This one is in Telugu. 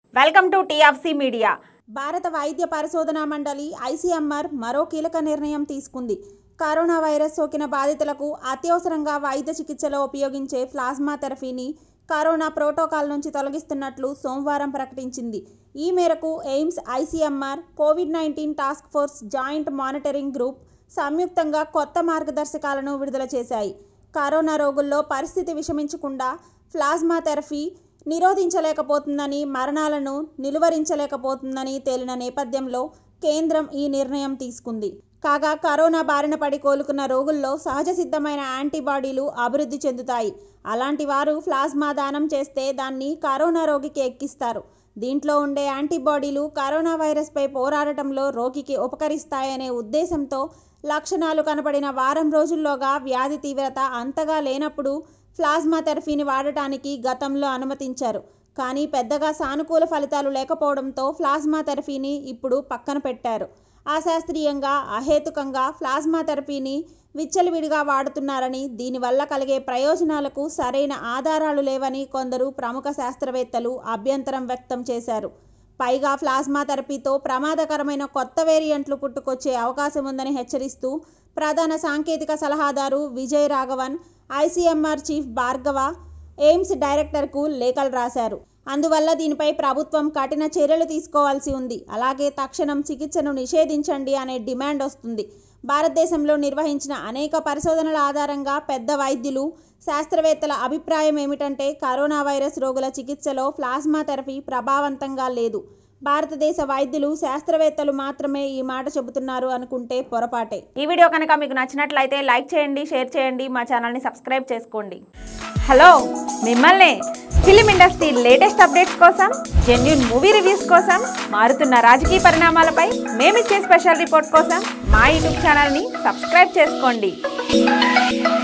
వెల్కమ్ టు టీఎఫ్సీ మీడియా భారత వైద్య పరిశోధనా మండలి ఐసీఎంఆర్ మరో కీలక నిర్ణయం తీసుకుంది కరోనా వైరస్ సోకిన బాధితులకు అత్యవసరంగా వైద్య చికిత్సలో ఉపయోగించే ప్లాస్మా థెరపీని కరోనా ప్రోటోకాల్ నుంచి తొలగిస్తున్నట్లు సోమవారం ప్రకటించింది ఈ మేరకు AIIMS ICMR Covid nineteen task force joint monitoring group సంయుక్తంగా కొత్త మార్గదర్శకాలను విడుదల చేశాయి కరోనా రోగుల్లో పరిస్థితి విషమించకుండా ప్లాస్మా థెరపీ నిరోధించలేకపోతుందని మరణాలను నిలువరించలేకపోతుందని తేలిన నేపథ్యంలో కేంద్రం ఈ నిర్ణయం తీసుకుంది కాగా కరోనా బారిన పడి కోలుకున్న రోగుల్లో సహజ సిద్ధమైన యాంటీబాడీలు అభివృద్ధి చెందుతాయి అలాంటి వారు ప్లాస్మా దానం చేస్తే దాన్ని కరోనా రోగికి ఎక్కిస్తారు దీంట్లో ఉండే యాంటీబాడీలు కరోనా వైరస్పై పోరాడటంలో రోగికి ఉపకరిస్తాయనే ఉద్దేశంతో లక్షణాలు కనపడిన వారం రోజుల్లోగా వ్యాధి తీవ్రత అంతగా లేనప్పుడు ప్లాస్మా థెరపీని వాడటానికి గతంలో అనుమతించారు కానీ పెద్దగా సానుకూల ఫలితాలు లేకపోవడంతో ప్లాస్మా థెరపీని ఇప్పుడు పక్కన పెట్టారు అశాస్త్రీయంగా అహేతుకంగా ప్లాస్మా థెరపీని విచ్చలవిడిగా వాడుతున్నారని దీనివల్ల కలిగే ప్రయోజనాలకు సరైన ఆధారాలు లేవని కొందరు ప్రముఖ శాస్త్రవేత్తలు అభ్యంతరం వ్యక్తం చేశారు పైగా ప్లాస్మా థెరపీతో ప్రమాదకరమైన కొత్త వేరియంట్లు పుట్టుకొచ్చే అవకాశం ఉందని హెచ్చరిస్తూ ప్రధాన సాంకేతిక సలహాదారు Vijay Raghavan ICMR chief Bhargava AIIMS డైరెక్టర్కు లేఖలు రాశారు అందువల్ల దీనిపై ప్రభుత్వం కఠిన చర్యలు తీసుకోవాల్సి ఉంది అలాగే తక్షణం చికిత్సను నిషేధించండి అనే డిమాండ్ వస్తుంది భారతదేశంలో నిర్వహించిన అనేక పరిశోధనల ఆధారంగా పెద్ద వైద్యులు శాస్త్రవేత్తల అభిప్రాయం ఏమిటంటే కరోనా వైరస్ రోగుల చికిత్సలో ప్లాస్మా థెరపీ ప్రభావవంతంగా లేదు భారతదేశ వైద్యులు శాస్త్రవేత్తలు మాత్రమే ఈ మాట చెబుతున్నారు అనుకుంటే పొరపాటే ఈ వీడియో కనుక మీకు నచ్చినట్లయితే లైక్ చేయండి షేర్ చేయండి మా ఛానల్ని సబ్స్క్రైబ్ చేసుకోండి హలో మిమ్మల్ని ఫిలిం ఇండస్ట్రీ లేటెస్ట్ అప్డేట్స్ కోసం జెన్యున్ మూవీ రివ్యూస్ కోసం మారుతున్న రాజకీయ పరిణామాలపై మేమిచ్చే స్పెషల్ రిపోర్ట్ కోసం మా యూట్యూబ్ ఛానల్ని సబ్స్క్రైబ్ చేసుకోండి